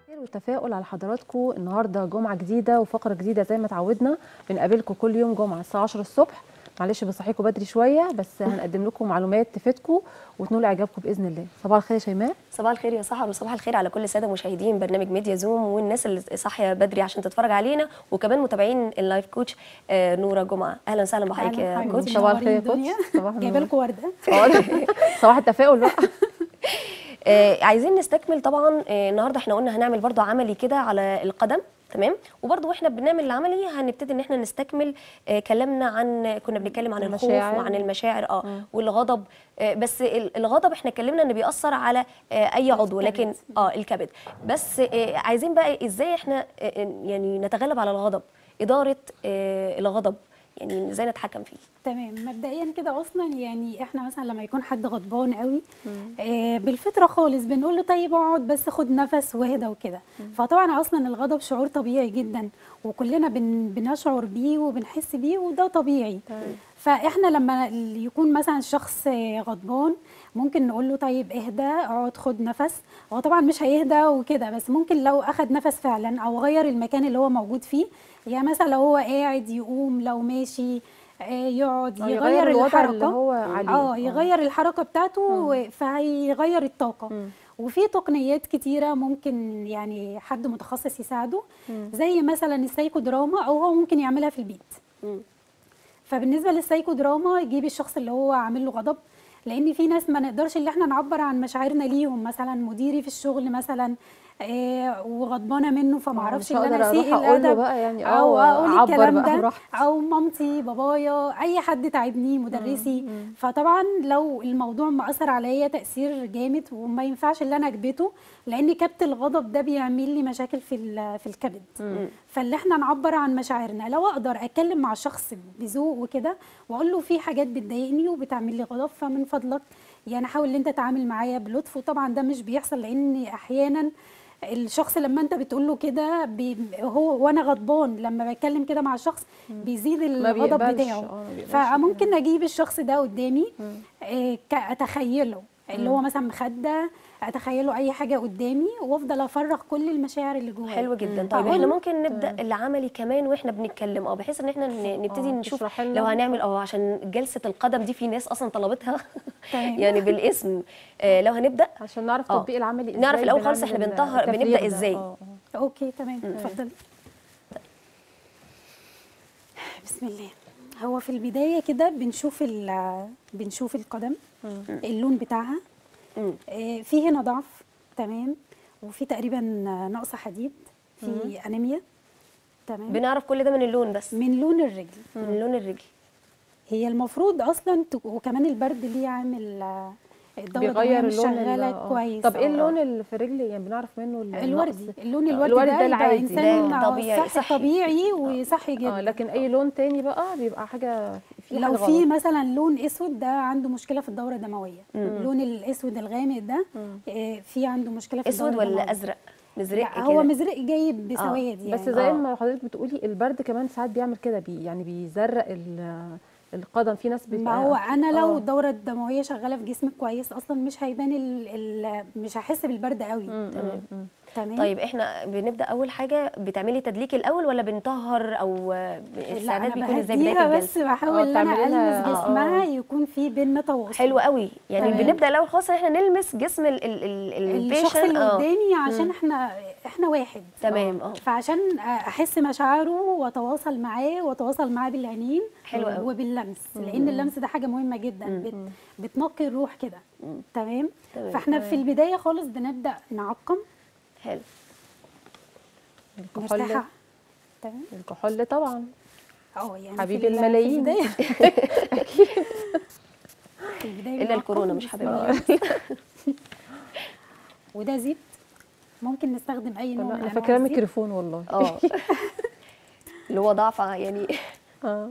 الخير والتفاؤل على حضراتكم النهارده جمعه جديده وفقره جديده زي ما اتعودنا بنقابلكم كل يوم جمعه الساعه 10 الصبح معلش بصحيكم بدري شويه بس هنقدم لكم معلومات تفيدكم وتنول اعجابكم باذن الله صباح الخير يا شيماء صباح الخير يا سحر وصباح الخير على كل الساده مشاهدين برنامج ميديا زوم والناس اللي صاحيه بدري عشان تتفرج علينا وكمان متابعين اللايف كوتش آه، نوره جمعه اهلا وسهلا بحضرتك يا أهلاً كوتش بحضرتك. صباح الخير يا منورين كوتش الدنيا. صباح جايبه النور لكم ورده آه، صباح التفاؤل بقى آه عايزين نستكمل طبعا آه النهارده احنا قلنا هنعمل برضو عملي كده على القدم تمام وبرضو واحنا بنعمل العملي هنبتدي ان احنا نستكمل آه كلامنا عن كنا بنتكلم عن الخوف المشاعر. وعن المشاعر اه والغضب آه بس ال- الغضب احنا اتكلمنا ان بيأثر على آه اي عضو لكن اه الكبد بس آه عايزين بقى ازاي احنا آه يعني نتغلب على الغضب اداره آه الغضب يعني ازاي نتحكم فيه تمام مبدئيا كده اصلا يعني احنا مثلا لما يكون حد غضبان قوي آه بالفطره خالص بنقول له طيب اقعد بس خد نفس واهدى وكده فطبعا اصلا الغضب شعور طبيعي جدا وكلنا بن بنشعر بيه وبنحس بيه وده طبيعي فاحنا لما يكون مثلا شخص آه، غضبان ممكن نقول له طيب اهدى اقعد خد نفس هو طبعا مش هيهدى وكده بس ممكن لو اخد نفس فعلا او غير المكان اللي هو موجود فيه يعني مثلا لو هو قاعد يقوم لو ماشي آه، يقعد آه، يغير الوضع الحركه اللي هو عليه اه يغير الحركه بتاعته فهيغير الطاقه وفي تقنيات كتيره ممكن يعني حد متخصص يساعده زي مثلا السايكو دراما او هو ممكن يعملها في البيت مم. فبالنسبه للسايكو دراما يجيب الشخص اللي هو عامل له غضب لان في ناس ما نقدرش اللي احنا نعبر عن مشاعرنا ليهم مثلا مديري في الشغل مثلا آه وغضبانه منه فما اعرفش مش ان انا هقدر اسيء أروح أقول له الادب بقى يعني او آه، اقول عبر الكلام بقى ده براحتك. او مامتي بابايا اي حد تعبني مدرسي فطبعا لو الموضوع مأثر عليا تأثير جامد وما ينفعش اللي انا اكبته لان كبت الغضب ده بيعمل لي مشاكل في ال- في الكبد فاللي احنا نعبر عن مشاعرنا لو اقدر اتكلم مع شخص بذوق وكده واقول له في حاجات بتضايقني وبتعمل لي غضب فمن فضلك يعني حاول ان انت تتعامل معايا بلطف وطبعا ده مش بيحصل لان احيانا الشخص لما انت بتقول له كده بي هو وانا غضبان لما بتكلم كده مع الشخص بيزيد الغضب بيقبلش، بتاعه آه، ما بيقبلش. فممكن اجيب الشخص ده قدامي آه، ك- اتخيله اللي هو مثلا مخده اتخيله اي حاجه قدامي وافضل افرغ كل المشاعر اللي جوايا حلو جدا طيب أقول- احنا ممكن نبدا العملي كمان واحنا بنتكلم اه بحيث ان احنا ن- نبتدي آه، نشوف تشرحي لنا. لو هنعمل اه عشان جلسه القدم دي في ناس اصلا طلبتها تمام. يعني بالاسم آه لو هنبدا عشان نعرف آه. تطبيق العملي ازاي نعرف الأول خالص بنعمل إحنا بنطهر- التفريغ بنبدأ ده. إزاي. آه، آه. اوكي تمام اتفضلي بسم الله هو في البدايه كده بنشوف ال- بنشوف القدم اللون بتاعها مم. آه، في هنا ضعف تمام وفي تقريبا نقص حديد في انيميا تمام بنعرف كل ده من اللون بس من لون الرجل من لون الرجل هي المفروض اصلا ت- وكمان البرد ليه عامل آه، الدوره الدمويه بيغير مش اللون ال- شغاله آه. كويس طب ايه آه. اللون اللي في الرجل يعني بنعرف منه ال- الوردي النقص؟ اللون آه، الوردي, الوردي ده, ده يبقى العادي انسان ده آه، طبيعي، صحي صحي. طبيعي وصحي جدا اه لكن اي لون تاني بقى بيبقى حاجه في لو حاجة في غلط. مثلا لون اسود ده عنده مشكله في الدوره الدمويه اللون الاسود الغامق ده آه، في عنده مشكله في اسود الدوره ولا الدمويه ازرق مزرق لا كده هو مزرق جايب بسواد يعني بس زي آه. ما حضرتك بتقولي البرد كمان ساعات بيعمل كده بي يعني بيزرق ال- القدم في ناس بيبقى ما هو انا لو آه. الدوره الدمويه شغاله في جسمك كويس اصلا مش هيبان ال ال مش هحس بالبرد قوي تمام تمام طيب احنا بنبدا اول حاجه بتعملي تدليك الاول ولا بنطهر او لا الاستعداد انا بيكون ازاي بدايه بهديها بس الجلسه بحاول آه، ان انا تعملي لها- المس آه، جسمها يكون في بينا تواصل حلو قوي يعني تمام. بنبدا الاول خالص ان احنا نلمس جسم ال ال ال الشخص الpatient. اللي آه. قدامي عشان احنا احنا واحد تمام اه فعشان احس مشاعره واتواصل معاه واتواصل معاه بالعينين حلو قوي. وباللمس لان اللمس ده حاجه مهمه جدا بت بتنقي الروح كده تمام تمام. فاحنا في البدايه خالص بنبدا نعقم حلو الكحول نرتاح تمام الكحول طبعا اه يعني حبيب في ال- الملايين. في البدايه في البدايه الا بنعقم الكورونا مش بسم حاببها الله. وده زيت ممكن نستخدم اي نوع من انا انواع فاكراه الزيت. ميكروفون والله اه اللي هو ضعف يعني اه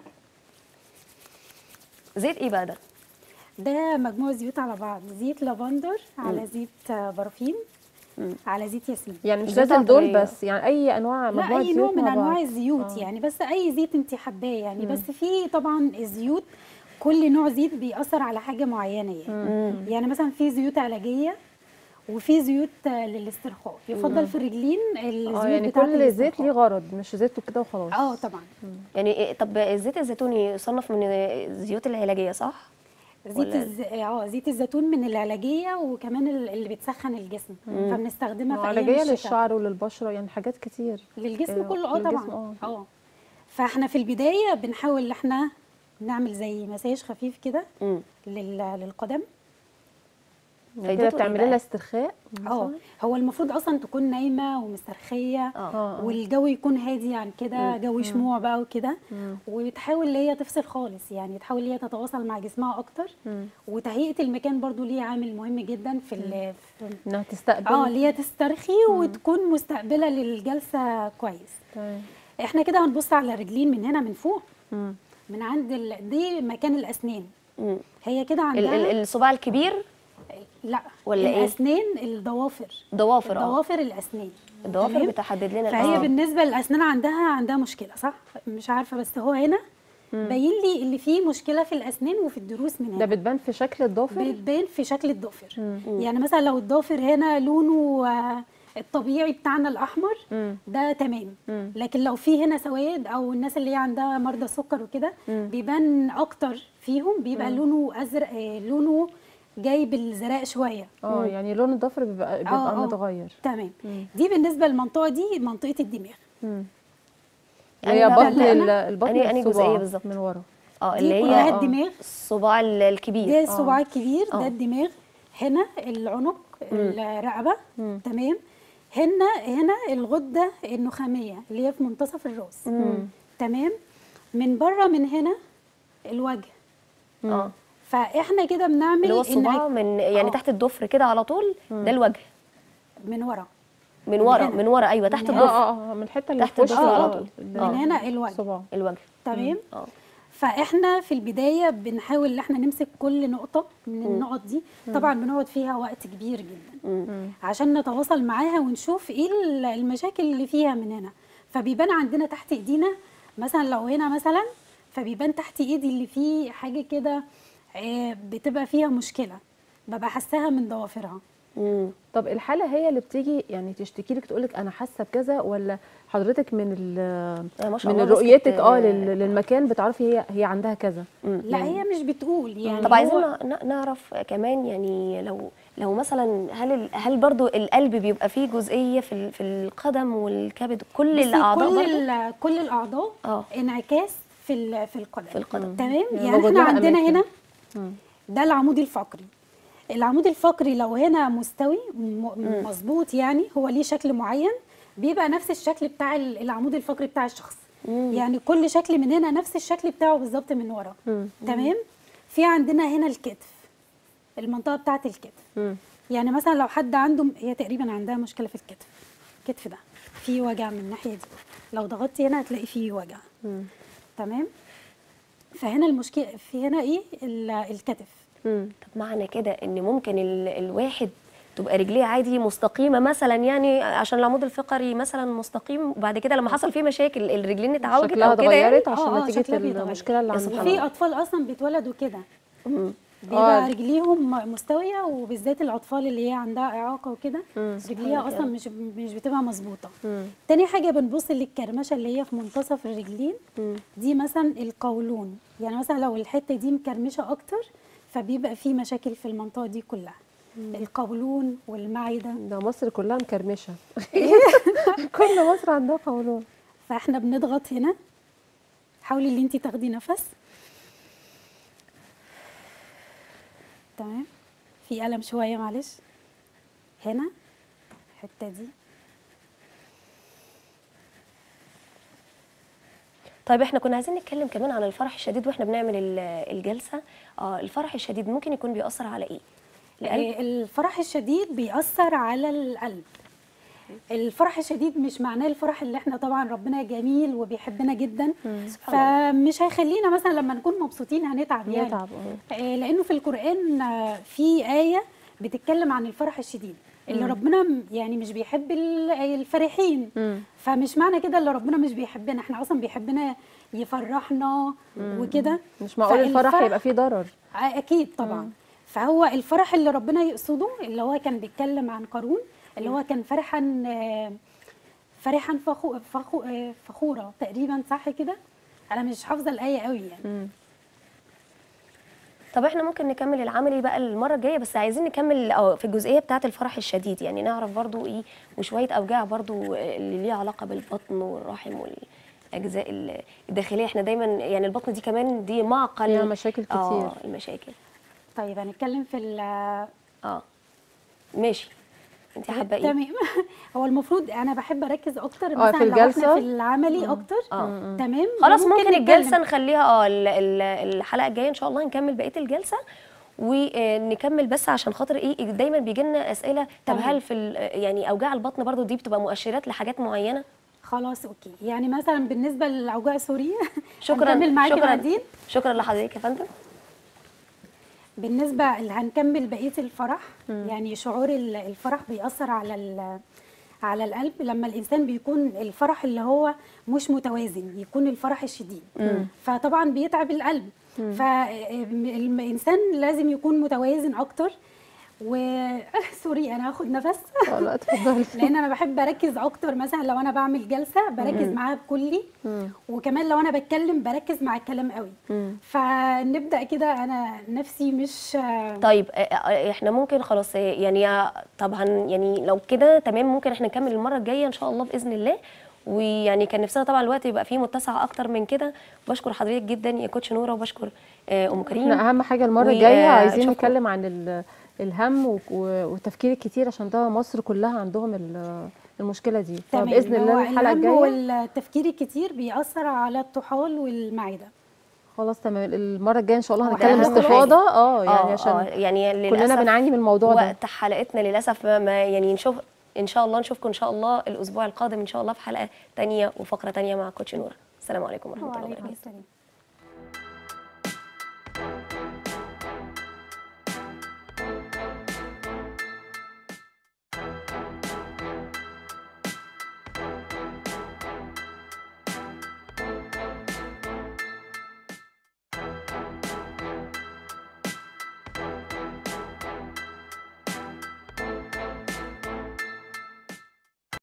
زيت ايه بقى ده ده مجموعة زيوت على بعض زيت لافندر على زيت آه، برفين على زيت ياسمين يعني مش زيت لازم دول عطرية. بس يعني اي انواع لا مجموعه اي نوع زيوت من مع انواع بعض. الزيوت آه. يعني بس اي زيت انت حباه يعني بس في طبعا الزيوت كل نوع زيت بيأثر على حاجة معينة يعني يعني مثلا في زيوت علاجية وفي زيوت آه، للاسترخاء يفضل في الرجلين الزيوت اه يعني بتاعت كل زيت الاسترخاء. ليه غرض مش زيت كده وخلاص اه طبعا يعني إيه- طب زيت الزيتون يصنف من الزيوت العلاجيه صح زيت ولا- الز... اه زيت الزيتون من العلاجيه وكمان ال- اللي بتسخن الجسم فبنستخدمها في ايام علاجيه الشتاء للشعر وللبشره يعني حاجات كتير للجسم آه، كله اه للجسم، طبعا آه. اه فاحنا في البدايه بنحاول ان احنا نعمل زي مساج خفيف كده امم لل... للقدم يعني كده فايدته إيه بتعملي بقى؟ لها استرخاء اه هو المفروض اصلا تكون نايمه ومسترخيه اه اه والجو يكون هادي عن كده جو شموع بقى وكده وتحاول ان هي تفصل خالص يعني تحاول ان هي تتواصل مع جسمها اكتر مم. وتهيئه المكان برضو ليه عامل مهم جدا في ال... في انها تستقبل اه اللي هي تسترخي وتكون مستقبله للجلسه كويس تمام احنا كده هنبص على الرجلين من هنا من فوق مم. من عند ال... دي مكان الاسنان مم. هي كده ال- ال- عندها الصباع الكبير لا ولا إيه؟ الاسنان الضوافر ضوافر اه ضوافر الاسنان الضوافر تمام؟ بتحدد لنا فهي الأسنان. بالنسبه للاسنان عندها عندها مشكله صح مش عارفه بس هو هنا باين لي اللي فيه مشكله في الاسنان وفي الضروس من ده هنا بتبان في شكل الضافر بتبان في شكل الضافر يعني مثلا لو الضافر هنا لونه آه، الطبيعي بتاعنا الاحمر مم. ده تمام مم. لكن لو في هنا سواد او الناس اللي هي عندها مرضى سكر وكده بيبان اكتر فيهم بيبقى لونه ازرق آه، لونه جاي بالزرق شويه اه يعني لون الضفر بيبقى آه، بيبقى آه. متغير تمام دي بالنسبه للمنطقه دي منطقه الدماغ مم. يعني هي ده بطن بقى- ال- البطن أنهي- أنهي الصباع جزئية بالظبط؟ من ورا اه دي اللي كلها هي آه. الدماغ الصباع ال- ده الكبير الصباع الكبير آه. ده الدماغ هنا العنق الرقبه تمام هنا هنا الغده النخاميه اللي هي في منتصف الراس تمام من بره من هنا الوجه اه فاحنا كده بنعمل اللي هو الصباع إنعك- من يعني آه. تحت الضفر كده على طول ده الوجه من ورا من ورا هنا. من ورا ايوه تحت من اه الضفر اه اه من الحته اللي تحت في وش الضفر على اه طول. ال- آه. من هنا الوجه الصباع الوجه تمام اه فاحنا في البدايه بنحاول ان احنا نمسك كل نقطه من النقط دي طبعا بنقعد فيها وقت كبير جدا عشان نتواصل معاها ونشوف ايه ال- المشاكل اللي فيها من هنا فبيبان عندنا تحت ايدينا مثلا لو هنا مثلا فبيبان تحت ايدي اللي فيه حاجه كده آه، بتبقى فيها مشكله ببقى حاساها من ضوافرها مم. طب الحاله هي اللي بتيجي يعني تشتكي لك تقول لك انا حاسه بكذا ولا حضرتك من ال آه، ما شاء من الله رؤيتك مسكت، اه آه، لل- للمكان بتعرفي هي هي عندها كذا لا هي مش بتقول يعني طب عايزين هو- ن- نعرف كمان يعني لو لو مثلا هل ال- هل برضو القلب بيبقى فيه جزئيه في ال- في القدم والكبد كل بصي، الاعضاء كل برضو ال- كل الاعضاء اه. انعكاس في ال- في القدم في القدم. تمام يعني يعني, موجود احنا لها عندنا أماكن. هنا ده العمود الفقري العمود الفقري لو هنا مستوي م- مظبوط يعني هو ليه شكل معين بيبقى نفس الشكل بتاع ال- العمود الفقري بتاع الشخص يعني كل شكل من هنا نفس الشكل بتاعه بالظبط من ورا تمام في عندنا هنا الكتف المنطقه بتاعه الكتف مم. يعني مثلا لو حد عنده هي تقريبا عندها مشكله في الكتف الكتف ده فيه وجع من الناحيه دي لو ضغطتي هنا هتلاقي فيه وجع تمام فهنا المشكله في هنا ايه ال- الكتف مم. طب معنى كده ان ممكن ال الواحد تبقى رجليه عادي مستقيمه مثلا يعني عشان العمود الفقري مثلا مستقيم وبعد كده لما حصل فيه مشاكل الرجلين اتعوجت شكلها او كده يعني اتغيرت عشان آه، آه، نتيجه شكلها بيتغير. المشكله اللي يا عندها سبحان وفي الله. اطفال اصلا بيتولدوا كده مم. بيبقى آه. رجليهم م- مستويه وبالذات الاطفال اللي هي عندها اعاقه وكده رجليها اصلا مش مش بتبقى مظبوطه تاني حاجه بنبص للكرمشه اللي هي في منتصف الرجلين دي مثلا القولون يعني مثلا لو الحته دي مكرمشه اكتر فبيبقى في مشاكل في المنطقه دي كلها القولون والمعده ده مصر كلها مكرمشه كل مصر عندها قولون فاحنا بنضغط هنا حاولي ان انت تاخدي نفس تمام في ألم شوية معلش هنا الحتة دي طيب احنا كنا عايزين نتكلم كمان عن الفرح الشديد واحنا بنعمل ال- الجلسه اه الفرح الشديد ممكن يكون بيأثر على ايه القلب آه، الفرح الشديد بيأثر على القلب الفرح الشديد مش معناه الفرح اللي احنا طبعا ربنا جميل وبيحبنا جدا فمش هيخلينا مثلا لما نكون مبسوطين هنتعب يعني نتعب، آه، لانه في القرآن آه، في آية بتتكلم عن الفرح الشديد اللي ربنا م- يعني مش بيحب ال- الفرحين فمش معنى كده اللي ربنا مش بيحبنا احنا اصلا بيحبنا يفرحنا وكده مش معقول الفرح فالفرح- يبقى فيه ضرر آه، اكيد طبعا فهو الفرح اللي ربنا يقصده اللي هو كان بيتكلم عن قارون اللي هو كان فرحا آه، فرحا فخو فخو آه، فخورة تقريبا صح كده انا مش حافظه الايه قوي يعني طب احنا ممكن نكمل العملي بقى المره الجايه بس عايزين نكمل اه في الجزئيه بتاعه الفرح الشديد يعني نعرف برضو ايه وشويه اوجاع برضو اللي ليها علاقه بالبطن والرحم والاجزاء ال- الداخليه احنا دايما يعني البطن دي كمان دي معقل فيها مشاكل اه كتير. المشاكل طيب هنتكلم في ال- اه ماشي انت حابه ايه تمام هو المفروض انا بحب اركز اكتر في مثلا لو الجلسة؟ احنا في العملي اكتر آه. تمام خلاص ممكن نتكلم. الجلسه نخليها اه ال- ال- الحلقه الجايه ان شاء الله نكمل بقيه الجلسه ونكمل بس عشان خاطر ايه دايما بيجي لنا اسئله طب تمام. هل في ال- يعني اوجاع البطن برضو دي بتبقى مؤشرات لحاجات معينه خلاص اوكي يعني مثلا بالنسبه للاوجاع سوري شكرا هنكمل معاكي شكرا بعدين شكرا لحضرتك يا فندم بالنسبه اللي هنكمل بقيه الفرح يعني شعور ال- الفرح بيأثر على ال- على القلب لما الانسان بيكون الفرح اللي هو مش متوازن يكون الفرح الشديد فطبعا بيتعب القلب فالانسان لازم يكون متوازن اكتر و سوري انا هاخد نفس اه لا اتفضلي لان انا بحب اركز اكتر مثلا لو انا بعمل جلسه بركز معاها بكلي وكمان لو انا بتكلم بركز مع الكلام قوي فنبدا كده انا نفسي مش طيب آه، آه، احنا ممكن خلاص آه، يعني آه، طبعا يعني لو كده تمام ممكن احنا نكمل المره الجايه ان شاء الله باذن الله ويعني كان نفسنا طبعا الوقت يبقى فيه متسع اكتر من كده بشكر حضرتك جدا يا كوتش نوره وبشكر آه، ام كريم احنا اهم حاجه المره و- الجايه آه، عايزين أشوفكم. نتكلم عن ال- الهم و- و- والتفكير الكتير عشان ده مصر كلها عندهم ال- المشكله دي تمام فباذن هو الله الحلقه الهم الجايه والتفكير الكتير بيأثر على الطحال والمعده خلاص تمام المره الجايه ان شاء الله هو هنتكلم أهم حاجة. باستفاضه اه يعني آه، آه، عشان يعني كلنا للأسف بنعاني من الموضوع ده وقت حلقتنا للاسف ما- ما يعني نشوف ان شاء الله نشوفكم ان شاء الله الاسبوع القادم ان شاء الله في حلقه تانية وفقره تانية مع كوتش نوره السلام عليكم ورحمه الله وعليكم وبركاته السلام